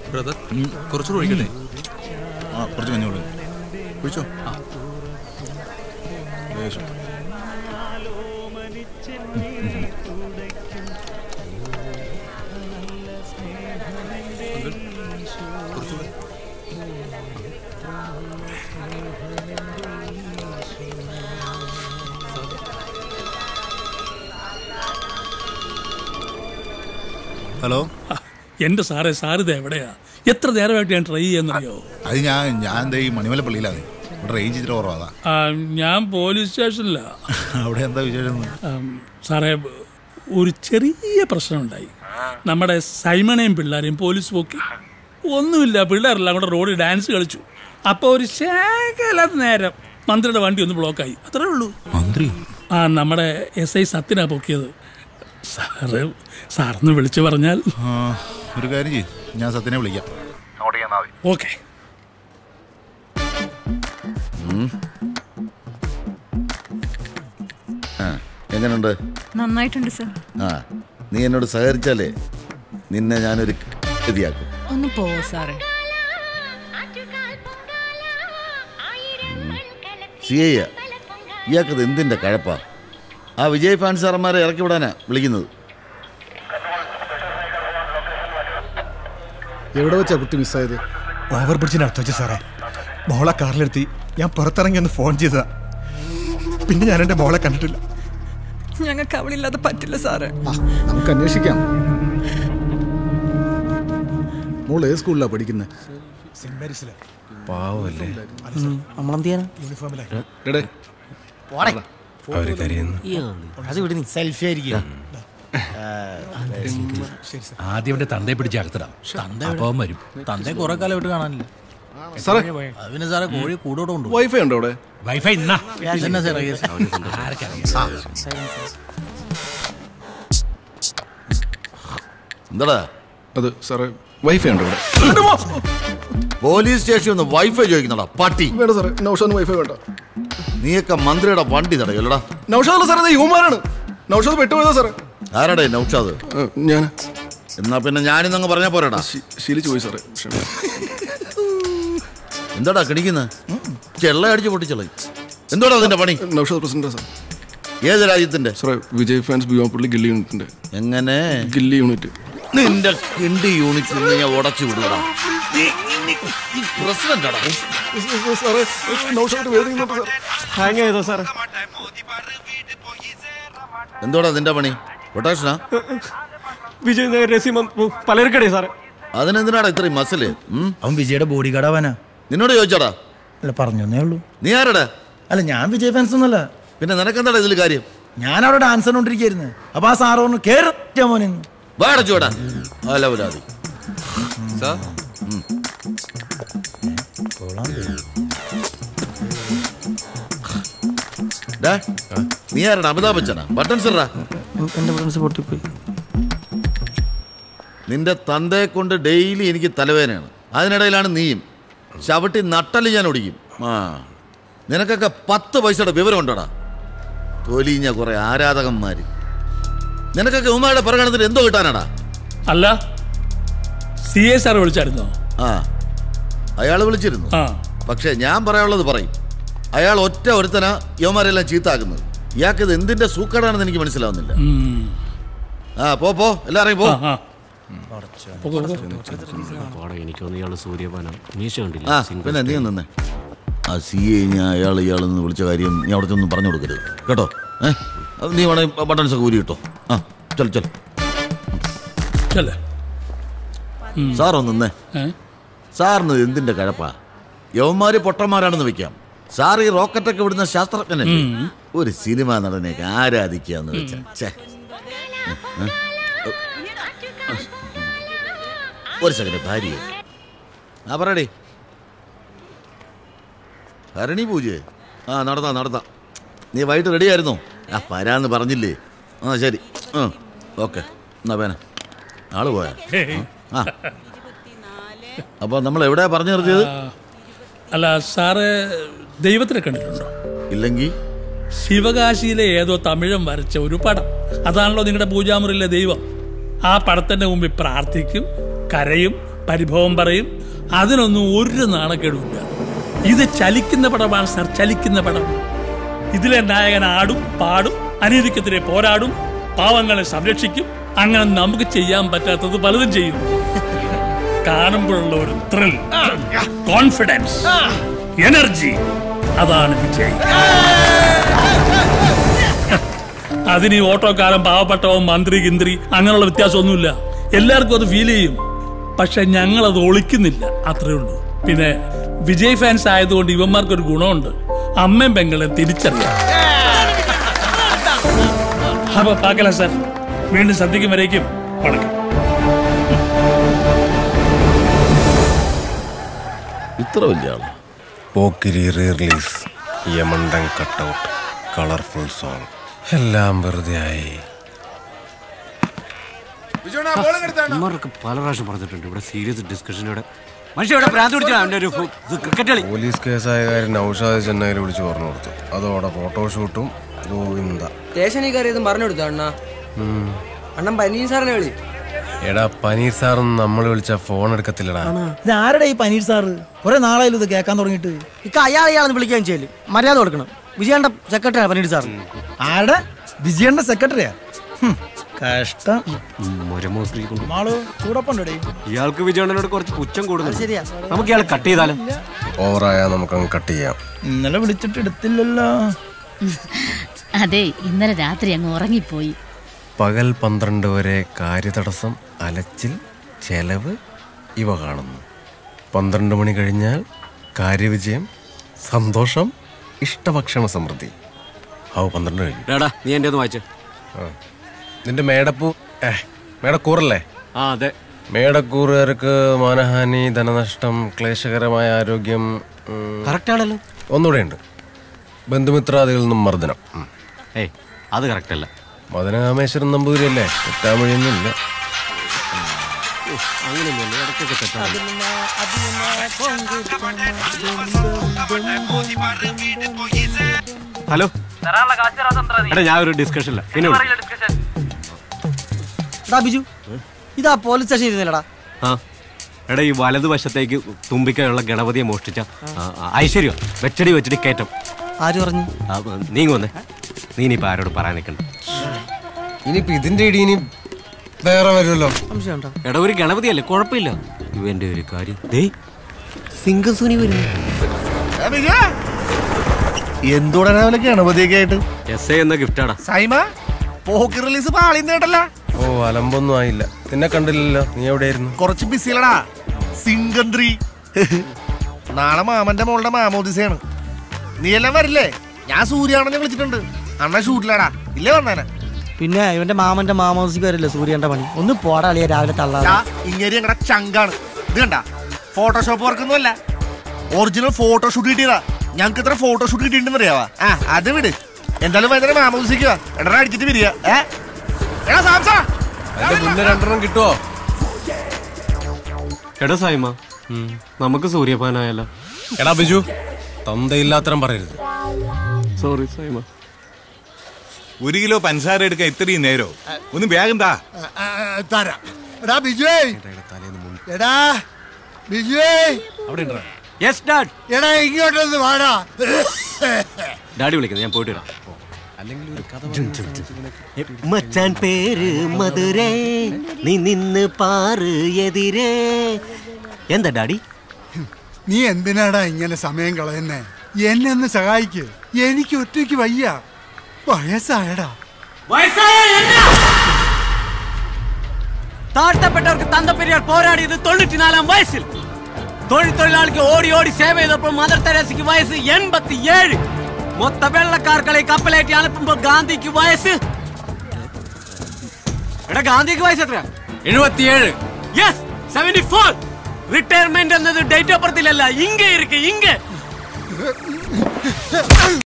Brother കുറച്ചുകൂടെ ഒഴിക്കട്ടെ ആ കുറച്ച് കഞ്ഞോളൂ കുഴിച്ചോ ലേശം. കുറച്ചുകൂടെ ഹലോ എന്റെ സാറേ സാറിത് എവിടെയാ എത്ര നേരമായിട്ട് ഞാൻ ട്രൈ ചെയ്യുന്നറിയോ അത് ഞാൻ ഞാൻ ദേ ഈ മണിമലപ്പള്ളിയിലാണ് ഇവിടെ റേഞ്ച് ഇച്ചിരി കുറവാ ആ, ഞാൻ പോലീസ് സ്റ്റേഷനിലാ അവിടെ എന്താ വിശേഷം ആം, സാറേ ഒരു ചെറിയ പ്രശ്നമുണ്ടായി നമ്മുടെ സൈമണയും പിള്ളേരെയും പോലീസ് പോക്കി ഒന്നുമില്ല പിള്ളേരെല്ലാം കൂടെ റോഡിൽ ഡാൻസ് കളിച്ചു അപ്പോൾ ഒരു ശേഖല നേരം മന്ത്രിയുടെ വണ്ടി ഒന്ന് ബ്ലോക്കായി അത്രേ ഉള്ളൂ മന്ത്രി ആ നമ്മുടെ എസ് ഐ സത്യനാ പൊക്കിയത് സാറ് സാറൊന്ന് വിളിച്ചു പറഞ്ഞാൽ ആ, ഒരു കാര്യം ചെയ്യും ഞാൻ സത്യനെ വിളിക്കാം ഓക്കെ ആ എങ്ങനെയുണ്ട് നന്നായിട്ടുണ്ട് സർ ആ നീ എന്നോട് സഹകരിച്ചാലേ നിന്നെ ഞാനൊരു ഗതിയാക്കും ഒന്ന് പോ സാറേ സി ഐ ഇയാൾക്കത് എന്തിൻ്റെ കഴപ്പാ ആ വിജയ് ഫാൻ സാറന്മാരെ ഇറക്കി വിടാനാ വിളിക്കുന്നത് എവിടെ വെച്ചാ കുട്ടി മിസ്സായത് ഓവർ ബ്രിഡ്ജിന് അടുത്ത് വെച്ച് സാറേ മോളെ കാറിലെടുത്തി ഞാൻ പുറത്തിറങ്ങി ഒന്ന് ഫോൺ ചെയ്തതാ പിന്നെ ഞാൻ എൻ്റെ മോളെ കണ്ടിട്ടില്ല ഞങ്ങൾക്ക് അവളില്ലാതെ പറ്റില്ല സാറേ ആ നമുക്ക് അന്വേഷിക്കാം മോൾ ഏത് സ്കൂളിലാണ് പഠിക്കുന്നത് സെന്റ് മേരീസിലെ പാവല്ലേ നമ്മളെന്ത് ചെയ്യാനാ എടേ അവര് കരയുന്നു അത് വിട് നീ സെൽഫി ആയിരിക്കും ആദ്യം അവന്റെ തന്തയെ പിടിച്ച് അകത്തിടാം അപ്പൊ അവൻ വരും തന്റെ കുറെ കാലം വിട്ട് കാണാനില്ല സാറേ അതിന് സാറേ കോഴി കൂടോടെ ഉണ്ട് വൈഫൈ ഉണ്ടോ അവിടെ വൈഫൈ ഇന്നാ എന്നാ സാറേ കേസ്? എന്താടാ അത് സാറേ വൈഫൈ ഉണ്ടോ ഇവിടെ പോലീസ് സ്റ്റേഷനിൽ ഒന്ന് വൈഫൈ ചോദിക്കുന്നടാ പട്ടി വേണ്ട സാറേ നൗഷാദിന് വൈഫൈ വേണ്ട നീയൊക്കെ മന്ത്രിയുടെ വണ്ടി തടയല്ലടാ നൗഷാദല്ല സാറേ ഇത് യുവമാരാണ് നൗഷാദ് പെട്ടുപോയതാ സാറേ ആരാടേ നൗഷാദ് ആ, ഞാൻ എന്നാ പിന്നെ ഞാനിന്നങ്ങ് പറഞ്ഞാ പോരാടാ ശീ- ശീലിച്ചു പോയി സാറേ ക്ഷമ. എന്താടാ കിണിക്കുന്നത് ചെള്ള അടിച്ച് പൊട്ടിച്ചള എന്താടാ അതിന്റെ പണി നൗഷാദ് പ്രസിഡന്റാ സാർ ഏത് രാജ്യത്തിന്റെ സാറേ വിജയ് ഫാൻസ് ബിയോപ്പള്ളി ഗില്ലി യൂണിറ്റിന്റെ എങ്ങനെ ഗില്ലി യൂണിറ്റ് നിന്റെ കിണ്ടി യൂണിറ്റ് ഞാൻ ഉടച്ചു വിടുകടാ പ്രസിഡന്റാടാ സാറേ നൗഷാദ് വേദിക്കുന്നുണ്ട് സാർ ഹാങ് ചെയ്തോ സാറേ എന്തോടാ നിന്റെ പണി പൊട്ടാഷനാ വിജയ് നഗർ രസീമം പലർക്കടേ സാറേ അതിനെന്തിനാടാ ഇത്രയും മസില് ഉം? അവൻ വിജയുടെ ബോഡി ഗാർഡ് ആവാനാ നിന്നോട് ചോദിച്ചാടാ അല്ല പറഞ്ഞേ ഉള്ളൂ നീ ആരടാ അല്ല ഞാൻ വിജയ് ഫാൻസ് ഒന്നല്ല പിന്നെ നിനക്കെന്താടാ ഇതിൽ കാര്യം ഞാൻ അവിടെ ഡാൻസ് കണ്ടോണ്ടിരിക്കായിരുന്നു അപ്പൊ ആ സാറ് പറഞ്ഞു കേറി മോനെ വാടച്ചോടാ അലവലാതി സാർ ഡാ, നീ ആരടാ അമിതാഭ് ബച്ചനാ ബട്ടൺ സിറാ എന്റെ ഫ്രണ്ട്സ് പൊട്ടിപ്പോയി നിന്റെ തന്തയെ കൊണ്ട് ഡെയിലി എനിക്ക് തലവേദനയാണ് അതിനിടയിലാണ് നീയും ചവിട്ടി നട്ടല് ഞാൻ ഒടിക്കും ആ നിനക്കൊക്കെ പത്ത് പൈസയുടെ വിവരം ഉണ്ടോടാ തൊലിഞ്ഞ കുറെ ആരാധകന്മാര് നിനക്കൊക്കെ ഉമ്മയുടെ പ്രകടനത്തിന് എന്തോ കിട്ടാനാടാ അല്ല സി എ സാർ വിളിച്ചായിരുന്നോ ആ അയാൾ വിളിച്ചിരുന്നു ആ പക്ഷേ ഞാൻ പറയാനുള്ളത് പറയും അയാൾ ഒറ്റ ഒരുത്തനാ യവന്മാരെല്ലാം ചീത്താക്കുന്നത് ഇയാൾക്കിത് എന്തിന്റെ സൂക്കടാണെന്ന് എനിക്ക് മനസ്സിലാവുന്നില്ല ഉം. ആ പോ പോ എല്ലാവരെയും പോ ആ, ആ. പോകൂ, പോകൂ. എനിക്കൊന്ന് ഇയാള് സൂര്യപാനം മീശ കണ്ടില്ല ആ പിന്നെ നീ നിന്നെ ആ സി എ ഞാൻ അയാൾ ഇയാളെന്ന് വിളിച്ച കാര്യം നീ അവിടുത്തെ ഒന്നും പറഞ്ഞു കൊടുക്കരുത് കേട്ടോ ഏ അത് നീ വേണേ ബട്ടൺസ് ഒക്കെ ഊരി കിട്ടോ ആ ചൽ ചൽ ചെല്ലേ സാർ ഒന്ന് നിന്നേ ഏ? സാറിന് എന്തിന്റെ കഴപ്പാ യവന്മാര് പൊട്ടന്മാരാണെന്ന് വെക്കാം സാർ ഈ റോക്കറ്റൊക്കെ വിടുന്ന ശാസ്ത്രജ്ഞനല്ലേ ഒരു സിനിമ നടനെയൊക്കെ ആരാധിക്കാന്ന് വെച്ചാ ഛേ. ഏ? ഒരു സെക്കൻഡ് ഭാര്യ ആ പറയടി ഭരണി പൂജയെ ആ നടത്താം നടത്താം നീ വൈകിട്ട് റെഡി ആയിരുന്നോ ആ വരാന്ന് പറഞ്ഞില്ലേ ആ ശരി ആ ഓക്കെ എന്നാ പേന ആള് പോയാ ആ അപ്പോൾ നമ്മൾ എവിടെയാ പറഞ്ഞു നിർത്തിയത് അല്ല സാറ് ദൈവത്തിനെ കണ്ടിട്ടുണ്ടോ ഇല്ലെങ്കിൽ ശിവകാശിയിലെ ഏതോ തമിഴൻ വരച്ച ഒരു പടം അതാണല്ലോ നിങ്ങളുടെ പൂജാമുറിയിലെ ദൈവം ആ പടത്തിന്റെ മുമ്പിൽ പ്രാർത്ഥിക്കും കരയും പരിഭവം പറയും അതിനൊന്നും ഒരു നാണക്കേടുമില്ല ഇത് ചലിക്കുന്ന പടമാണ് സർ ചലിക്കുന്ന പടം ഇതിലെ നായകൻ ആടും പാടും അനീതിക്കെതിരെ പോരാടും പാവങ്ങളെ സംരക്ഷിക്കും അങ്ങനെ നമുക്ക് ചെയ്യാൻ പറ്റാത്തത് പലതും ചെയ്യും കാണുമ്പോഴുള്ള ഒരു ത്രിൽ കോൺഫിഡൻസ് എനർജി അതാണ് വിജയ് അതിന് ഈ ഓട്ടോക്കാരൻ പാവപ്പെട്ടവൻ മന്ത്രി കിന്ത്രി അങ്ങനെയുള്ള വ്യത്യാസമൊന്നുമില്ല എല്ലാവർക്കും അത് ഫീൽ ചെയ്യും പക്ഷെ ഞങ്ങൾ അത് ഒളിക്കുന്നില്ല അത്രേ ഉള്ളൂ പിന്നെ വിജയ് ഫാൻസ് ആയതുകൊണ്ട് ഇവന്മാർക്കൊരു ഗുണമുണ്ട് അമ്മയും പെങ്ങളെ തിരിച്ചറിയാം അപ്പൊ പാക്കല സാർ വീണ്ടും സദ്യക്കും വരേക്കും വണക്കം ഇത്ര വലിയ ആളാ പോക്കിരി റീ റിലീസ് യമണ്ടൻ കട്ടൗട്ട് കളർഫുൾ സോങ് എല്ലാം വെറുതെ ആയി ഇവർക്ക് പല പ്രാവശ്യം പറഞ്ഞിട്ടുണ്ട് ഇവിടെ സീരിയസ് ഡിസ്കഷനോടെ മനുഷ്യ ഇവിടെ ഭ്രാന്ത് പിടിച്ചാ അവന്റെ ഒരു ഫു- ഇത് ക്രിക്കറ്റ് കളി പോലീസ് കേസായ കാര്യം നൌഷാദ് ചെന്നൈയിൽ വിളിച്ച് പറഞ്ഞു കൊടുത്തു അതോടെ ഫോട്ടോഷൂട്ടും ഗോവിന്ദ സ്റ്റേഷനിൽ കയറിയതും പറഞ്ഞു കൊടുത്തു അണ്ണ ഉം. അണ്ണൻ പനീർ സാറിനെ വിളി എടാ പനീർ സാറൊന്നും നമ്മൾ വിളിച്ച ഫോൺ എടുക്കത്തില്ലടാ ഇത് ആരുടെ ഈ പനീർ സാറ് കുറെ നാളായാലും ഇത് കേൾക്കാൻ തുടങ്ങിയിട്ട് ഇക്ക അയാൾ ഇയാളെന്ന് വിളിക്കുകയും ചെയ്യല് മര്യാദ കൊടുക്കണം വിജയന്റെ സെക്രട്ടറിയാണ് പനീർ സാർ ആരുടെ വിജയന്റെ സെക്രട്ടറിയാ ഹും, കഷ്ടം മരമോസ്ത്രീ കൊണ്ട് മാളു ചൂടപ്പുണ്ടോടെ ഇയാൾക്ക് വിജയണ്ണനോട് കുറച്ച് പുച്ഛം കൂടുന്നു ശരിയാ. നമുക്ക് ഇയാൾ കട്ട് ചെയ്താലോ ഓവറായാൽ നമുക്കങ്ങ് കട്ട് ചെയ്യാം ഇന്നലെ വിളിച്ചിട്ട് എടുത്തില്ലല്ലോ അതെ ഇന്നലെ രാത്രി അങ്ങ് ഉറങ്ങിപ്പോയി പകൽ പന്ത്രണ്ട് വരെ കാര്യതടസ്സം അലച്ചിൽ ചെലവ് ഇവ കാണുന്നു പന്ത്രണ്ട് മണി കഴിഞ്ഞാൽ കാര്യവിജയം സന്തോഷം ഇഷ്ടഭക്ഷണ സമൃദ്ധി ഹൗ പന്ത്രണ്ട് കഴിഞ്ഞു ഡാടാ നീ എന്റെ ഒന്ന് വായിച്ചേ ആ. നിന്റെ മേടപ്പൂ ഏ മേടക്കൂറല്ലേ ആ അതെ മേടക്കൂറുകാർക്ക് മാനഹാനി ധനനഷ്ടം ക്ലേശകരമായ ആരോഗ്യം ഉം, കറക്റ്റ് ആണല്ലോ ഒന്നുകൂടെ ഉണ്ട് ബന്ധുമിത്രാദികളിൽ നിന്നും മർദ്ദനം ഉം. ഏയ് അത് കറക്റ്റ് അല്ല മദനകാമേശ്വരൻ നമ്പൂതിരിയല്ലേ തെറ്റാമൊഴിയൊന്നുമില്ല അങ്ങനെയൊന്നുമല്ല ഇടയ്ക്കൊക്കെ തെറ്റാണ് ഹലോ എടാ ഞാൻ ഒരു ഡിസ്കഷനില്ല പിന്നെ വിളി. എടാ ബിജു ഇതാ പോലീസ് സ്റ്റേഷൻ ഇരുന്നില്ലടാ ആ എടാ ഈ വലതുവശത്തേക്ക് തുമ്പിക്കയുള്ള ഗണപതിയെ മോഷ്ടിച്ച ആ, ആ, ഐശ്വര്യം വെച്ചടി വെച്ചടി കയറ്റം ആര് പറഞ്ഞു ആ, നീങ്ങി വന്നേ നീ ഇനിയിപ്പോ ആരോട് പറയാൻ നിൽക്കണ്ട ഇനിയിപ്പോ ഇതിന്റെ ഇടി ഇനി വേറെ വരുമല്ലോ സംശയമുണ്ടോ എടാ ഒരു ഗണപതിയല്ലേ കുഴപ്പമില്ല ഇവന്റെ ഒരു കാര്യം ദേ സിംഗം സുനി വരുന്നു എന്തോടെ രാവിലെ ഗണപതിയൊക്കെ ആയിട്ട് എസ് എ എന്ന ഗിഫ്റ്റാടാ സൈമ പോക്ക് റിലീസ് പാളിന്ന് കേട്ടല്ല ഓ അലമ്പൊന്നും ആയില്ല നിന്നെ കണ്ടില്ലല്ലോ നീ എവിടെയായിരുന്നു കുറച്ച് ബിസിയിലടാ സിംഗന്ത്രി നാളെ മാമന്റെ മോളുടെ മാമോദിസയാണ് നീ എല്ലാം വരില്ലേ ഞാൻ സൂര്യാണെന്ന് വിളിച്ചിട്ടുണ്ട് അണ്ണ ഷൂട്ടിലടാ ഇല്ലേ വന്നേനെ പിന്നെ ഇവന്റെ മാമന്റെ മാമോസിക്ക് വരില്ലേ സൂര്യന്റെ പണി ഒന്ന് പോടാ അളിയ രാവിലെ തള്ളാ ഇങ്ങനെ ഞങ്ങളുടെ ചങ്കാണ് ഇത് കണ്ട ഫോട്ടോഷോപ്പ് വർക്കൊന്നുമല്ല ഒറിജിനൽ ഫോട്ടോഷൂട്ട് കിട്ടിയതാ ഞങ്ങൾക്ക് ഇത്ര ഫോട്ടോഷൂട്ട് കിട്ടിയിട്ടുണ്ടെന്ന് അറിയാവാ ആ അത് വിട് എന്തായാലും വൈകുന്നേരം മാമോദിസിക്കുക എടാ അടിച്ചിട്ട് വരിക ഏ എടാ സാംസാ അതിന്റെ മുന്നേ രണ്ടെണ്ണം കിട്ടുവോ എടാ സൈമ നമുക്ക് സൂര്യപാനായല്ലോ എടാ ബിജു തന്തയില്ലാത്തരം പറയരുത് സോറി സൈമ ഒരു കിലോ പഞ്ചസാര എടുക്കാൻ ഇത്രയും നേരോ ഒന്ന് വേഗം താ തരാം എടാ ബിജുവേ എടാ ബിജുവേ അവിടെ ഉണ്ടോ യെസ് ഡാഡ് എടാ ഇങ്ങോട്ടൊന്ന് വാടാ ഡാഡി വിളിക്കുന്നത് ഞാൻ പോയിട്ട് വരാം മച്ചാൻ പേര് മധുരേ നീ നിന്ന് പാറ് എതിരേ എന്താ ഡാഡി നീ എന്തിനാടാ ഇങ്ങനെ സമയം കളയുന്നേ എന്നെ ഒന്ന് സഹായിക്ക് എനിക്ക് ഒറ്റയ്ക്ക് വയ്യ വയസ്സായടാ താഴ്ത്തപ്പെട്ടവർക്ക് തന്തപ്പെരിയാർ പോരാടിയത് തൊണ്ണൂറ്റിനാലാം വയസ്സിൽ തൊഴിൽ തൊഴിലാളിക്ക് ഓടി ഓടി സേവ ചെയ്തപ്പോൾ മദർ തെരേസയ്ക്ക് വയസ്സ് എൺപത്തിയേഴ് മൊത്ത വെള്ളക്കാർക്കളെ കപ്പലേറ്റി അനുപ്പുമ്പോൾ ഗാന്ധിക്ക് വയസ്സ് എടാ ഗാന്ധിക്ക് വയസ്സ് എത്രയാ എഴുപത്തിയേഴ് യെസ് സെവന്റി ഫോർ റിട്ടയർമെന്റ് എന്നത് ഡേറ്റ് ഓഫ് ബർത്തിലല്ല ഇങ്ങ ഇരിക്കെ ഇങ്ങ